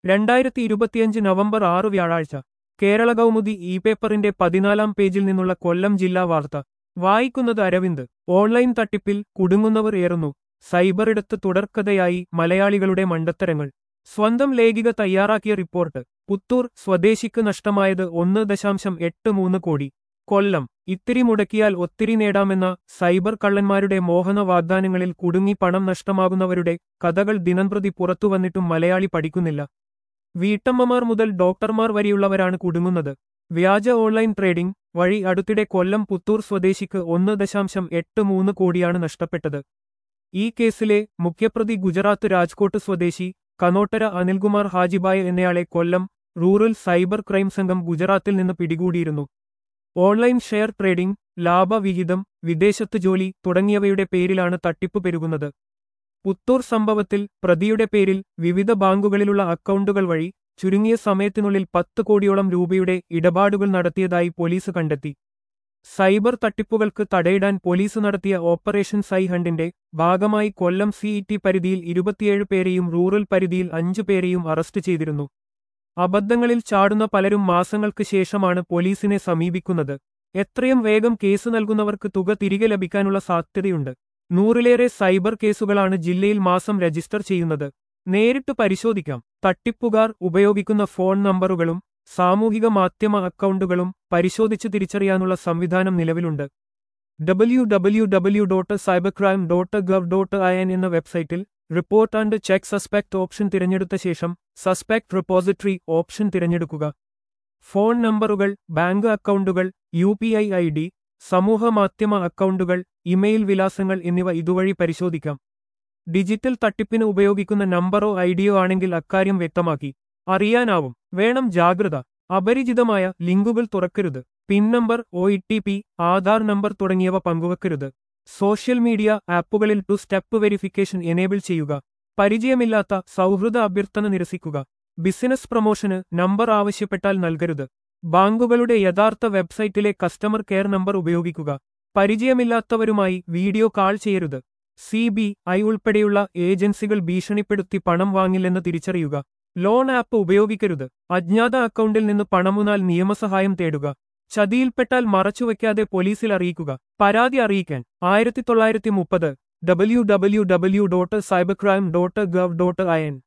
രണ്ടായിരത്തി ഇരുപത്തിയഞ്ച് നവംബർ ആറ് വ്യാഴാഴ്ച കേരള കൗമുദി ഇ പേപ്പറിന്റെ പതിനാലാം പേജിൽ നിന്നുള്ള കൊല്ലം ജില്ലാ വാർത്ത വായിക്കുന്നത് അരവിന്ദ് ഓൺലൈൻ തട്ടിപ്പിൽ കുടുങ്ങുന്നവർ ഏറുന്നു സൈബറിടത്ത് തുടർക്കഥയായി മലയാളികളുടെ മണ്ടത്തരങ്ങൾ സ്വന്തം ലേഖിക തയ്യാറാക്കിയ റിപ്പോർട്ട് പുത്തൂർ സ്വദേശിക്ക് നഷ്ടമായത് ഒന്ന് ദശാംശം എട്ട് മൂന്ന് കോടി കൊല്ലം ഇത്തിരി മുടക്കിയാൽ ഒത്തിരി നേടാമെന്ന സൈബർ കള്ളന്മാരുടെ മോഹന വാഗ്ദാനങ്ങളിൽ കുടുങ്ങി പണം നഷ്ടമാകുന്നവരുടെ കഥകൾ ദിനംപ്രതി പുറത്തുവന്നിട്ടും മലയാളി പഠിക്കുന്നില്ല വീട്ടമ്മമാർ മുതൽ ഡോക്ടർമാർ വരെയുള്ളവരാണ് കുടുങ്ങുന്നത് വ്യാജ ഓൺലൈൻ ട്രേഡിംഗ് വഴി അടുത്തിടെ കൊല്ലം പുത്തൂർ സ്വദേശിക്ക് ഒന്ന് ദശാംശം എട്ട് മൂന്ന് കോടിയാണ് നഷ്ടപ്പെട്ടത് ഈ കേസിലെ മുഖ്യപ്രതി ഗുജറാത്ത് രാജ്കോട്ട് സ്വദേശി കനോട്ടര അനിൽകുമാർ ഹാജിബായ് എന്നയാളെ കൊല്ലം റൂറൽ സൈബർ ക്രൈം സംഘം ഗുജറാത്തിൽ നിന്ന് പിടികൂടിയിരുന്നു ഓൺലൈൻ ഷെയർ ട്രേഡിംഗ് ലാഭവിഹിതം വിദേശത്ത് ജോലി തുടങ്ങിയവയുടെ പേരിലാണ് തട്ടിപ്പ് പെരുകുന്നത് പുത്തൂർ സംഭവത്തിൽ പ്രതിയുടെ പേരിൽ വിവിധ ബാങ്കുകളിലുള്ള അക്കൗണ്ടുകൾ വഴി ചുരുങ്ങിയ സമയത്തിനുള്ളിൽ പത്ത് കോടിയോളം രൂപയുടെ ഇടപാടുകൾ നടത്തിയതായി പോലീസ് കണ്ടെത്തി സൈബർ തട്ടിപ്പുകൾക്ക് തടയിടാൻ പോലീസ് നടത്തിയ ഓപ്പറേഷൻ സൈ ഹണ്ടിന്റെ ഭാഗമായി കൊല്ലം സിഇടി പരിധിയിൽ ഇരുപത്തിയേഴ് പേരെയും റൂറൽ പരിധിയിൽ അഞ്ചു പേരെയും അറസ്റ്റ് ചെയ്തിരുന്നു അബദ്ധങ്ങളിൽ ചാടുന്ന പലരും മാസങ്ങൾക്ക് ശേഷമാണ് പോലീസിനെ സമീപിക്കുന്നത് എത്രയും വേഗം കേസ് നൽകുന്നവർക്ക് തുക തിരികെ ലഭിക്കാനുള്ള സാധ്യതയുണ്ട് നൂറിലേറെ സൈബർ കേസുകളാണ് ജില്ലയിൽ മാസം രജിസ്റ്റർ ചെയ്യുന്നത് നേരിട്ട് പരിശോധിക്കാം തട്ടിപ്പുകാർ ഉപയോഗിക്കുന്ന ഫോൺ നമ്പറുകളും സാമൂഹിക മാധ്യമ അക്കൗണ്ടുകളും പരിശോധിച്ച് തിരിച്ചറിയാനുള്ള സംവിധാനം നിലവിലുണ്ട് W W W dot cyber crime dot gov dot I N എന്ന വെബ്സൈറ്റിൽ report and check suspect option തിരഞ്ഞെടുത്ത ശേഷം സസ്പെക്ട് റിപ്പോസിറ്ററി ഓപ്ഷൻ തിരഞ്ഞെടുക്കുക ഫോൺ നമ്പറുകൾ ബാങ്ക് അക്കൗണ്ടുകൾ U P I I D സമൂഹ മാധ്യമ അക്കൗണ്ടുകൾ ഇമെയിൽ വിലാസങ്ങൾ എന്നിവ ഇതുവഴി പരിശോധിക്കാം ഡിജിറ്റൽ തട്ടിപ്പിന് ഉപയോഗിക്കുന്ന നമ്പറോ ഐഡിയോ ആണെങ്കിൽ അക്കാര്യം വ്യക്തമാക്കി അറിയാനാവും വേണം ജാഗ്രത അപരിചിതമായ ലിങ്കുകൾ തുറക്കരുത് pin number O T P Aadhaar number തുടങ്ങിയവ പങ്കുവെക്കരുത് സോഷ്യൽ മീഡിയ ആപ്പുകളിൽ ടു സ്റ്റെപ്പ് വെരിഫിക്കേഷൻ എനേബിൾ ചെയ്യുക പരിചയമില്ലാത്ത സൗഹൃദ അഭ്യർത്ഥന നിരസിക്കുക ബിസിനസ് പ്രൊമോഷന് നമ്പർ ആവശ്യപ്പെട്ടാൽ നൽകരുത് ബാങ്കുകളുടെ യഥാർത്ഥ വെബ്സൈറ്റിലെ കസ്റ്റമർ കെയർ നമ്പർ ഉപയോഗിക്കുക പരിചയമില്ലാത്തവരുമായി വീഡിയോ കാൾ ചെയ്യരുത് സി ബി ഐ ഉൾപ്പെടെയുള്ള ഏജൻസികൾ ഭീഷണിപ്പെടുത്തി പണം വാങ്ങില്ലെന്ന് തിരിച്ചറിയുക ലോൺ ആപ്പ് ഉപയോഗിക്കരുത് അജ്ഞാത അക്കൗണ്ടിൽ നിന്ന് പണമുനാൽ നിയമസഹായം തേടുക ചതിയിൽപ്പെട്ടാൽ മറച്ചുവെക്കാതെ പോലീസിൽ അറിയിക്കുക പരാതി അറിയിക്കാൻ ആയിരത്തി തൊള്ളായിരത്തി മുപ്പത് W W W dot cyber crime dot gov dot I N